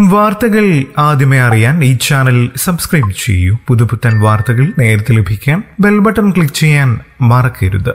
വാർത്തകൾ ആദ്യമേ അറിയാൻ ഈ ചാനൽ സബ്സ്ക്രൈബ് ചെയ്യൂ പുതുപുത്തൻ വാർത്തകൾ നേരത്തെ ലഭിക്കാൻ ബെൽ ബട്ടൺ ക്ലിക്ക് ചെയ്യാൻ മറക്കരുത്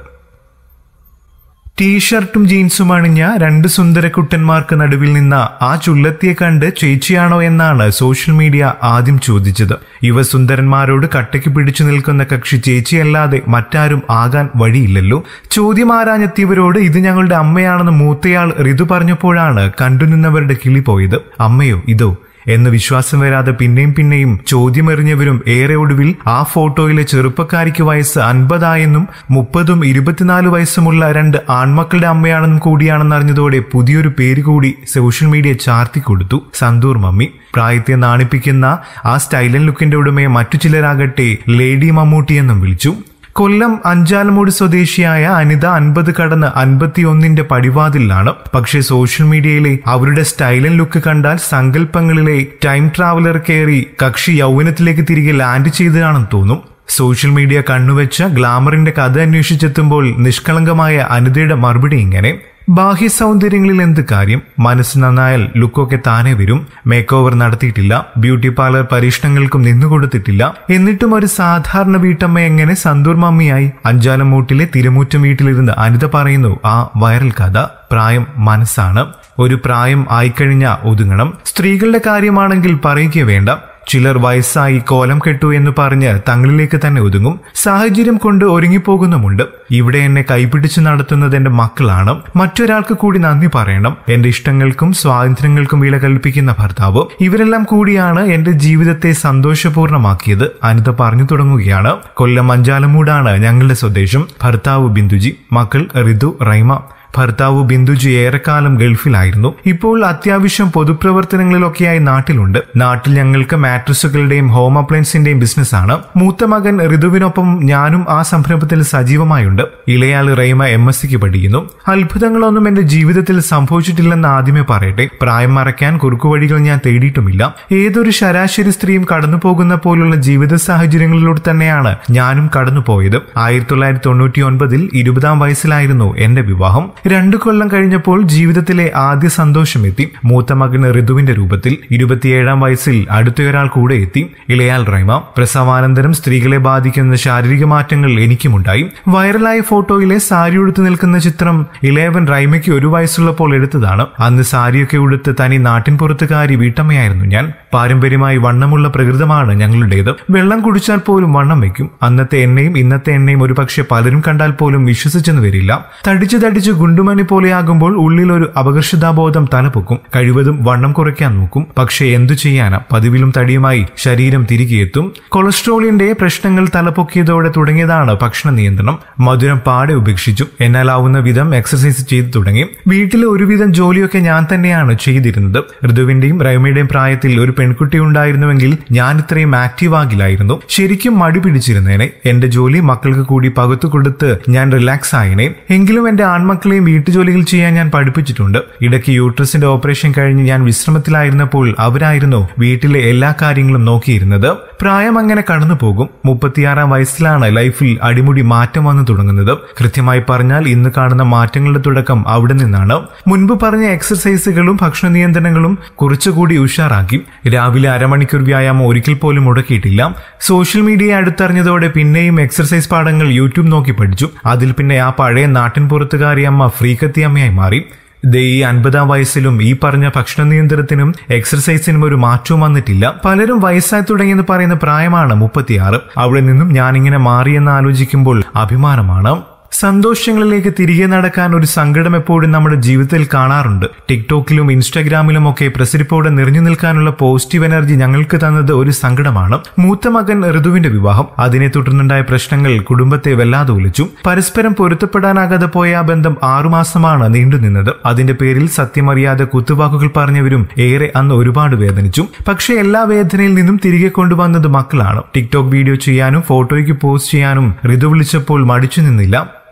ടീഷർട്ടും ജീൻസും അണിഞ്ഞ രണ്ട് സുന്ദരക്കുട്ടന്മാർക്ക് നടുവിൽ നിന്ന ആ ചുള്ളത്തിയെ കണ്ട് ചേച്ചിയാണോ എന്നാണ് സോഷ്യൽ മീഡിയ ആദ്യം ചോദിച്ചത് ഇവ സുന്ദരന്മാരോട് കട്ടയ്ക്ക് പിടിച്ചു നിൽക്കുന്ന കക്ഷി ചേച്ചിയല്ലാതെ മറ്റാരും ആകാൻ വഴിയില്ലല്ലോ ചോദ്യം ആരാഞ്ഞെത്തിയവരോട് ഇത് ഞങ്ങളുടെ അമ്മയാണെന്ന് മൂത്തയാൾ ഋതു പറഞ്ഞപ്പോഴാണ് കണ്ടുനിന്നവരുടെ കിളി പോയത് അമ്മയോ ഇതോ എന്ന് വിശ്വാസം വരാതെ പിന്നെയും പിന്നെയും ചോദ്യമെറിഞ്ഞവരും ഏറെ ഒടുവിൽ ആ ഫോട്ടോയിലെ ചെറുപ്പക്കാരിക്ക് വയസ്സ് അൻപതായെന്നും മുപ്പതും ഇരുപത്തിനാല് വയസ്സുമുള്ള രണ്ട് ആൺമക്കളുടെ അമ്മയാണെന്നും കൂടിയാണെന്ന് അറിഞ്ഞതോടെ പുതിയൊരു പേര് കൂടി സോഷ്യൽ മീഡിയ ചാർത്തി കൊടുത്തു സന്തൂർ മമ്മി പ്രായത്തെ നാണിപ്പിക്കുന്ന ആ സ്റ്റൈലൻ ലുക്കിന്റെ ഉടമയെ മറ്റു ചിലരാകട്ടെ ലേഡി മമ്മൂട്ടി എന്നും വിളിച്ചു കൊല്ലം അഞ്ചാലമൂട് സ്വദേശിയായ അനിത അൻപത് കടന്ന് അൻപത്തിയൊന്നിന്റെ പടിവാതിലാണ് പക്ഷേ സോഷ്യൽ മീഡിയയിലെ അവരുടെ സ്റ്റൈലൻ ലുക്ക് കണ്ടാൽ സങ്കല്പങ്ങളിലെ ടൈം ട്രാവലർ കയറി കക്ഷി യൗവനത്തിലേക്ക് തിരികെ ലാൻഡ് ചെയ്തതാണെന്ന് തോന്നും സോഷ്യൽ മീഡിയ കണ്ണുവെച്ച ഗ്ലാമറിന്റെ കഥ അന്വേഷിച്ചെത്തുമ്പോൾ നിഷ്കളങ്കമായ അനിതയുടെ മറുപടി ഇങ്ങനെ ബാഹ്യ സൗന്ദര്യങ്ങളിൽ എന്ത് കാര്യം മനസ്സ് നന്നായാൽ ലുക്കൊക്കെ താനേ വരും മേക്ക് ഓവർ നടത്തിയിട്ടില്ല ബ്യൂട്ടി പാർലർ പരീക്ഷണങ്ങൾക്കും നിന്നുകൊടുത്തിട്ടില്ല എന്നിട്ടും ഒരു സാധാരണ വീട്ടമ്മ എങ്ങനെ സന്തൂർ മമ്മിയായി അഞ്ചാലമൂട്ടിലെ തിരുമൂറ്റം വീട്ടിലിരുന്ന് അനിത പറയുന്നു ആ വൈറൽ കഥ പ്രായം മനസ്സാണ് ഒരു പ്രായം ആയിക്കഴിഞ്ഞ ഒതുങ്ങണം സ്ത്രീകളുടെ കാര്യമാണെങ്കിൽ പറയുക വേണ്ട ചിലർ വയസ്സായി കോലം കെട്ടു എന്ന് പറഞ്ഞ് തങ്ങളിലേക്ക് തന്നെ ഒതുങ്ങും സാഹചര്യം കൊണ്ട് ഒരുങ്ങിപ്പോകുന്നുമുണ്ട് ഇവിടെ എന്നെ കൈപിടിച്ച് നടത്തുന്നത് എന്റെ മക്കളാണ് മറ്റൊരാൾക്ക് കൂടി നന്ദി പറയണം എന്റെ ഇഷ്ടങ്ങൾക്കും സ്വാതന്ത്ര്യങ്ങൾക്കും വില കൽപ്പിക്കുന്ന ഭർത്താവ് ഇവരെല്ലാം കൂടിയാണ് എന്റെ ജീവിതത്തെ സന്തോഷപൂർണ്ണമാക്കിയത് അനിത പറഞ്ഞു തുടങ്ങുകയാണ് കൊല്ലം അഞ്ചാലമൂടാണ് ഞങ്ങളുടെ സ്വദേശം ഭർത്താവ് ബിന്ദുജി മക്കൾ ഋതു റൈമ ഭർത്താവ് ബിന്ദുജി ഏറെക്കാലം ഗൾഫിലായിരുന്നു ഇപ്പോൾ അത്യാവശ്യം പൊതുപ്രവർത്തനങ്ങളിലൊക്കെയായി നാട്ടിലുണ്ട് നാട്ടിൽ ഞങ്ങൾക്ക് മാട്രസുകളുടെയും ഹോം അപ്ലയൻസിന്റെയും ബിസിനസ്സാണ് മൂത്ത മകൻ ഋതുവിനൊപ്പം ഞാനും ആ സംരംഭത്തിൽ സജീവമായുണ്ട് ഇളയാൾ റൈമ എം എസ് സിക്ക് പഠിക്കുന്നു അത്ഭുതങ്ങളൊന്നും എന്റെ ജീവിതത്തിൽ സംഭവിച്ചിട്ടില്ലെന്ന് ആദ്യമേ പറയട്ടെ പ്രായം മറയ്ക്കാൻ കുറുക്കുവഴികൾ ഞാൻ തേടിയിട്ടുമില്ല ഏതൊരു ശരാശരി സ്ത്രീയും കടന്നു പോകുന്ന പോലുള്ള ജീവിത സാഹചര്യങ്ങളിലൂടെ തന്നെയാണ് ഞാനും കടന്നുപോയത് ആയിരത്തി തൊള്ളായിരത്തി തൊണ്ണൂറ്റി ഒൻപതിൽ ഇരുപതാം വയസ്സിലായിരുന്നു എന്റെ വിവാഹം രണ്ടു കൊല്ലം കഴിഞ്ഞപ്പോൾ ജീവിതത്തിലെ ആദ്യ സന്തോഷം എത്തി മൂത്ത മകന് ഋതുവിന്റെ രൂപത്തിൽ ഇരുപത്തിയേഴാം വയസ്സിൽ അടുത്തൊരാൾ കൂടെ എത്തി ഇളയാൽ റൈമ പ്രസവാനന്തരം സ്ത്രീകളെ ബാധിക്കുന്ന ശാരീരിക മാറ്റങ്ങൾ എനിക്കുമുണ്ടായി വൈറലായ ഫോട്ടോയിലെ സാരി ഉടുത്തു നിൽക്കുന്ന ചിത്രം ഇളയവൻ റൈമയ്ക്ക് ഒരു വയസ്സുള്ളപ്പോൾ എടുത്തതാണ് അന്ന് സാരിയൊക്കെ ഉടുത്ത് തനി നാട്ടിൻപുറത്തുകാരി വീട്ടമ്മയായിരുന്നു ഞാൻ പാരമ്പര്യമായി വണ്ണമുള്ള പ്രകൃതമാണ് ഞങ്ങളുടേത് വെള്ളം കുടിച്ചാൽ പോലും വണ്ണം വെക്കും അന്നത്തെ എണ്ണയും ഇന്നത്തെ എണ്ണയും ഒരുപക്ഷെ പലരും കണ്ടാൽ പോലും വിശ്വസിച്ചെന്ന് വരില്ല തടിച്ചു തടിച്ചു ഗുണ്ടുമണി പോലെയാകുമ്പോൾ ഉള്ളിൽ ഒരു അപകർഷതാബോധം തലപ്പൊക്കും കഴിവതും വണ്ണം കുറയ്ക്കാൻ നോക്കും പക്ഷേ എന്തു ചെയ്യാനാ പതിവിലും തടിയുമായി ശരീരം തിരികെ എത്തും കൊളസ്ട്രോളിന്റെ പ്രശ്നങ്ങൾ തലപ്പൊക്കിയതോടെ തുടങ്ങിയതാണ് ഭക്ഷണ നിയന്ത്രണം മധുരം പാടെ ഉപേക്ഷിച്ചു എന്നാലാവുന്ന വിധം എക്സസൈസ് ചെയ്തു തുടങ്ങി വീട്ടിലെ ഒരുവിധം ജോലിയൊക്കെ ഞാൻ തന്നെയാണ് ചെയ്തിരുന്നത് ഋതുവിന്റെയും റൈമയുടെയും പ്രായത്തിൽ ഒരു പെൺകുട്ടി ഉണ്ടായിരുന്നുവെങ്കിൽ ഞാൻ ഇത്രയും ആക്റ്റീവ് ആകില്ലായിരുന്നു ശരിക്കും മടി പിടിച്ചിരുന്നേനെ എന്റെ ജോലി മക്കൾക്ക് കൂടി പകുത്തു കൊടുത്ത് ഞാൻ റിലാക്സ് ആയനെ എങ്കിലും എന്റെ ആൺമക്കളെയും വീട്ടുജോലികൾ ചെയ്യാൻ ഞാൻ പഠിപ്പിച്ചിട്ടുണ്ട് ഇടയ്ക്ക് യൂട്രസിന്റെ ഓപ്പറേഷൻ കഴിഞ്ഞ് ഞാൻ വിശ്രമത്തിലായിരുന്നപ്പോൾ അവരായിരുന്നു വീട്ടിലെ എല്ലാ കാര്യങ്ങളും നോക്കിയിരുന്നത് പ്രായം അങ്ങനെ കടന്നു പോകും മുപ്പത്തിയാറാം വയസ്സിലാണ് ലൈഫിൽ അടിമുടി മാറ്റം വന്നു തുടങ്ങുന്നത് കൃത്യമായി പറഞ്ഞാൽ ഇന്ന് കാണുന്ന മാറ്റങ്ങളുടെ തുടക്കം അവിടെ നിന്നാണ് മുൻപ് പറഞ്ഞ എക്സർസൈസുകളും ഭക്ഷണ നിയന്ത്രണങ്ങളും കുറച്ചുകൂടി ഉഷാറാക്കി രാവിലെ അരമണിക്കൂർ വ്യായാമം ഒരിക്കൽ പോലും മുടക്കിയിട്ടില്ല സോഷ്യൽ മീഡിയ അടുത്തറിഞ്ഞതോടെ പിന്നെയും എക്സർസൈസ് പാഠങ്ങൾ യൂട്യൂബ് നോക്കി പഠിച്ചു അതിൽ പിന്നെ ആ പഴയ നാട്ടിൻ പുറത്തുകാരി അമ്മ ഫ്രീക്കത്തി അമ്മയായി മാറി ദേ ഈ അൻപതാം വയസ്സിലും ഈ പറഞ്ഞ ഭക്ഷണ നിയന്ത്രണത്തിനും എക്സർസൈസിനും ഒരു മാറ്റവും വന്നിട്ടില്ല പലരും വയസ്സായി തുടങ്ങിയെന്ന് പറയുന്ന പ്രായമാണ് മുപ്പത്തിയാറ് അവിടെ നിന്നും ഞാനിങ്ങനെ മാറിയെന്ന് ആലോചിക്കുമ്പോൾ അഭിമാനമാണ് സന്തോഷങ്ങളിലേക്ക് തിരികെ നടക്കാൻ ഒരു സങ്കടം എപ്പോഴും നമ്മുടെ ജീവിതത്തിൽ കാണാറുണ്ട് ടിക്ടോക്കിലും ഇൻസ്റ്റാഗ്രാമിലും ഒക്കെ പ്രസരിപ്പോടെ നിറഞ്ഞു നിൽക്കാനുള്ള പോസിറ്റീവ് എനർജി ഞങ്ങൾക്ക് തന്നത് ഒരു സങ്കടമാണ് മൂത്ത മകൻ ഋതുവിന്റെ വിവാഹം അതിനെ തുടർന്നുണ്ടായ പ്രശ്നങ്ങൾ കുടുംബത്തെ വല്ലാതെ ഒലിച്ചു പരസ്പരം പൊരുത്തപ്പെടാനാകാതെ പോയ ആ ബന്ധം ആറുമാസമാണ് നീണ്ടുനിന്നത് അതിന്റെ പേരിൽ സത്യമറിയാതെ കുത്തുവാക്കുകൾ പറഞ്ഞവരും ഏറെ അന്ന് ഒരുപാട് വേദനിച്ചു പക്ഷേ എല്ലാ വേദനയിൽ നിന്നും തിരികെ കൊണ്ടുവന്നത് മക്കളാണ് ടിക്ടോക്ക് വീഡിയോ ചെയ്യാനും ഫോട്ടോയ്ക്ക് പോസ്റ്റ് ചെയ്യാനും ഋതു വിളിച്ചപ്പോൾ മടിച്ചു നിന്നില്ല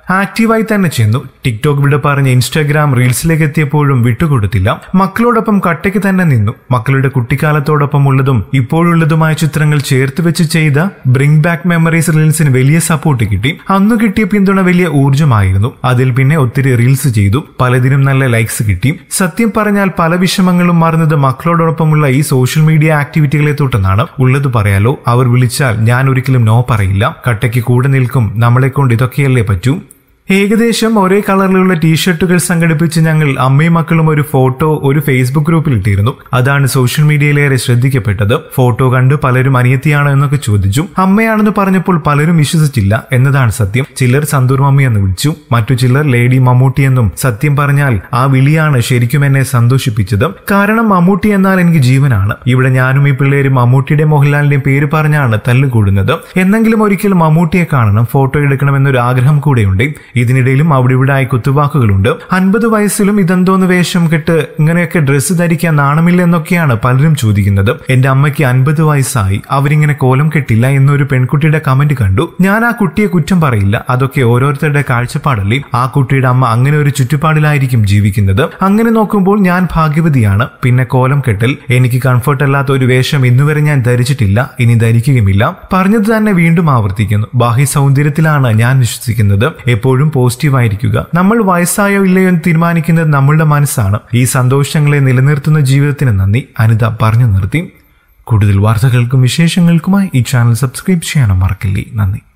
ആക്റ്റീവായി തന്നെ ചെന്നു ടിക്ടോക്ക് വിട പറഞ്ഞ് ഇൻസ്റ്റാഗ്രാം റീൽസിലേക്ക് എത്തിയപ്പോഴും വിട്ടുകൊടുത്തില്ല മക്കളോടൊപ്പം കട്ടയ്ക്ക് തന്നെ നിന്നു മക്കളുടെ കുട്ടിക്കാലത്തോടൊപ്പം ഉള്ളതും ഇപ്പോഴുള്ളതുമായ ചിത്രങ്ങൾ ചേർത്ത് വെച്ച് ചെയ്ത ബ്രിങ് ബാക്ക് മെമ്മറീസ് റീൽസിന് വലിയ സപ്പോർട്ട് കിട്ടി അന്ന് കിട്ടിയ പിന്തുണ വലിയ ഊർജ്ജമായിരുന്നു അതിൽ പിന്നെ ഒത്തിരി റീൽസ് ചെയ്തു പലതിനും നല്ല ലൈക്സ് കിട്ടി സത്യം പറഞ്ഞാൽ പല വിഷമങ്ങളും മറന്നത് മക്കളോടൊപ്പമുള്ള ഈ സോഷ്യൽ മീഡിയ ആക്ടിവിറ്റികളെ തൊട്ടെന്നാണ് ഉള്ളത് പറയാലോ അവർ വിളിച്ചാൽ ഞാൻ ഒരിക്കലും നോ പറയില്ല കട്ടയ്ക്ക് കൂടെ നിൽക്കും നമ്മളെ കൊണ്ട് ഇതൊക്കെയല്ലേ പറ്റൂ ഏകദേശം ഒരേ കളറിലുള്ള ടീഷർട്ടുകൾ സംഘടിപ്പിച്ച് ഞങ്ങൾ അമ്മയും മക്കളും ഒരു ഫോട്ടോ ഒരു ഫേസ്ബുക്ക് ഗ്രൂപ്പിൽ ഇട്ടിരുന്നു അതാണ് സോഷ്യൽ മീഡിയയിലേറെ ശ്രദ്ധിക്കപ്പെട്ടത് ഫോട്ടോ കണ്ട് പലരും അനിയത്തിയാണോ എന്നൊക്കെ ചോദിച്ചു അമ്മയാണെന്ന് പറഞ്ഞപ്പോൾ പലരും വിശ്വസിച്ചില്ല എന്നതാണ് സത്യം ചിലർ സന്തൂർ മമ്മി എന്ന് വിളിച്ചു മറ്റു ചിലർ ലേഡി മമ്മൂട്ടി എന്നും സത്യം പറഞ്ഞാൽ ആ വിളിയാണ് ശരിക്കും എന്നെ സന്തോഷിപ്പിച്ചത് കാരണം മമ്മൂട്ടി എന്നാൽ എനിക്ക് ജീവനാണ് ഇവിടെ ഞാനും ഈ പിള്ളേരും മമ്മൂട്ടിയുടെ മോഹൻലാലിന്റെയും പേര് പറഞ്ഞാണ് തല്ലുകൂടുന്നത് എന്നെങ്കിലും ഒരിക്കൽ മമ്മൂട്ടിയെ കാണണം ഫോട്ടോ എടുക്കണമെന്നൊരു ആഗ്രഹം കൂടെയുണ്ട് ഇതിനിടയിലും അവിടെ ഇവിടെ ആയി കുത്തുവാക്കുകളുണ്ട് അൻപത് വയസ്സിലും ഇതെന്തോന്ന് വേഷം കെട്ട് ഇങ്ങനെയൊക്കെ ഡ്രസ്സ് ധരിക്കാൻ നാണമില്ല എന്നൊക്കെയാണ് പലരും ചോദിക്കുന്നത് എന്റെ അമ്മയ്ക്ക് അൻപത് വയസ്സായി അവരിങ്ങനെ കോലം കെട്ടില്ല എന്നൊരു പെൺകുട്ടിയുടെ കമന്റ് കണ്ടു ഞാൻ ആ കുട്ടിയെ കുറ്റം പറയില്ല അതൊക്കെ ഓരോരുത്തരുടെ കാഴ്ചപ്പാടല്ലേ ആ കുട്ടിയുടെ അമ്മ അങ്ങനെ ഒരു ചുറ്റുപാടിലായിരിക്കും ജീവിക്കുന്നത് അങ്ങനെ നോക്കുമ്പോൾ ഞാൻ ഭാഗ്യവതിയാണ് പിന്നെ കോലം കെട്ടൽ എനിക്ക് കംഫർട്ട് അല്ലാത്ത ഒരു വേഷം ഇന്നുവരെ ഞാൻ ധരിച്ചിട്ടില്ല ഇനി ധരിക്കുകയുമില്ല പറഞ്ഞത് തന്നെ വീണ്ടും ആവർത്തിക്കുന്നു ബാഹ്യ സൗന്ദര്യത്തിലാണ് ഞാൻ വിശ്വസിക്കുന്നത് എപ്പോഴും പോസിറ്റീവ് ആയിരിക്കുക നമ്മൾ വയസ്സായോ ഇല്ലയോ എന്ന് തീരുമാനിക്കുന്നത് നമ്മളുടെ മനസ്സാണ് ഈ സന്തോഷങ്ങളെ നിലനിർത്തുന്ന ജീവിതത്തിന് നന്ദി അനിത പറഞ്ഞു നിർത്തി കൂടുതൽ വാർത്തകൾക്കും വിശേഷങ്ങൾക്കുമായി ഈ ചാനൽ സബ്സ്ക്രൈബ് ചെയ്യാനും മറക്കില്ലേ നന്ദി